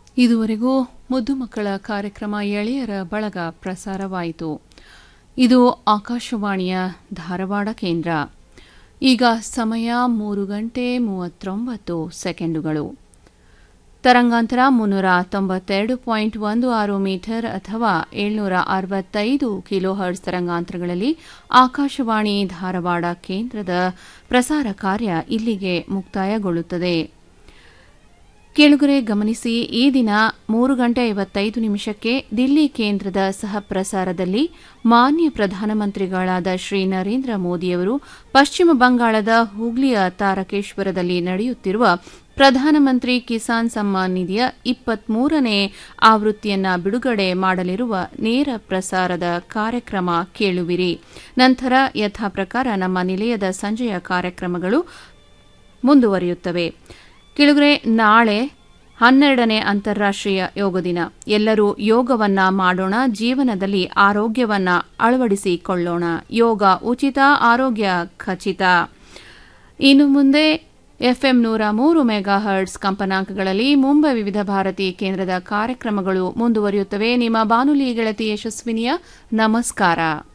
ಇದುವರೆಗೂ ಮುದ್ದು ಮಕ್ಕಳ ಕಾರ್ಯಕ್ರಮ ಎಳೆಯರ ಬಳಗ ಪ್ರಸಾರವಾಯಿತು ಇದು ಆಕಾಶವಾಣಿಯ ಧಾರವಾಡ ಕೇಂದ್ರ ಈಗ ಸಮಯ ಮೂರು ಗಂಟೆ ಮೂವತ್ತೊಂಬತ್ತು ಸೆಕೆಂಡುಗಳು ತರಂಗಾಂತರ ಮುನ್ನೂರ ತೊಂಬತ್ತೆರಡು ಪಾಯಿಂಟ್ ಒಂದು ಆರು ಮೀಟರ್ ಅಥವಾ ಏಳ್ನೂರ ಅರವತ್ತೈದು ಕಿಲೋ ಹರ್ಟ್ಸ್ ತರಂಗಾಂತರಗಳಲ್ಲಿ ಆಕಾಶವಾಣಿ ಧಾರವಾಡ ಕೇಂದ್ರದ ಪ್ರಸಾರ ಕಾರ್ಯ ಇಲ್ಲಿಗೆ ಮುಕ್ತಾಯಗೊಳ್ಳುತ್ತದೆ ಕೇಳುಗರೆ ಗಮನಿಸಿ ಈ ದಿನ ಮೂರು ಗಂಟೆ ಐವತ್ತೈದು ನಿಮಿಷಕ್ಕೆ ದಿಲ್ಲಿ ಕೇಂದ್ರದ ಸಹ ಪ್ರಸಾರದಲ್ಲಿ ಮಾನ್ಯ ಪ್ರಧಾನಮಂತ್ರಿಗಳಾದ ಶ್ರೀ ನರೇಂದ್ರ ಮೋದಿಯವರು ಪಶ್ಚಿಮ ಬಂಗಾಳದ ಹುಗ್ಲಿಯ ತಾರಕೇಶ್ವರದಲ್ಲಿ ನಡೆಯುತ್ತಿರುವ ಪ್ರಧಾನಮಂತ್ರಿ ಕಿಸಾನ್ ಸಮ್ಮಾನ್ ನಿಧಿಯ ಇಪ್ಪತ್ಮೂರನೇ ಆವೃತ್ತಿಯನ್ನ ಬಿಡುಗಡೆ ಮಾಡಲಿರುವ ನೇರ ಪ್ರಸಾರದ ಕಾರ್ಯಕ್ರಮ ಕೇಳುವಿರಿ ನಂತರ ಯಥಾ ಪ್ರಕಾರ ನಮ್ಮ ನಿಲಯದ ಸಂಜೆಯ ಕಾರ್ಯಕ್ರಮಗಳು ಮುಂದುವರಿಯುತ್ತವೆ ಕೆಳಗರೆ ನಾಳೆ ಹನ್ನೆರಡನೇ ಅಂತಾರಾಷ್ಟ್ರೀಯ ಯೋಗ ದಿನ ಎಲ್ಲರೂ ಯೋಗವನ್ನ ಮಾಡೋಣ ಜೀವನದಲ್ಲಿ ಆರೋಗ್ಯವನ್ನ ಅಳವಡಿಸಿಕೊಳ್ಳೋಣ ಯೋಗ ಉಚಿತ ಆರೋಗ್ಯ ಖಚಿತ ಇನ್ನು ಮುಂದೆ ಎಫ್ಎಂ ನೂರ ಮೂರು ಮೆಗಾ ಹರ್ಟ್ಸ್ ಕಂಪನಾಂಕಗಳಲ್ಲಿ ಮುಂಬೈ ವಿವಿಧ ಭಾರತಿ ಕೇಂದ್ರದ ಕಾರ್ಯಕ್ರಮಗಳು ಮುಂದುವರಿಯುತ್ತವೆ ನಿಮ್ಮ ಬಾನುಲಿ ಗೆಳತಿ ಯಶಸ್ವಿನಿಯ ನಮಸ್ಕಾರ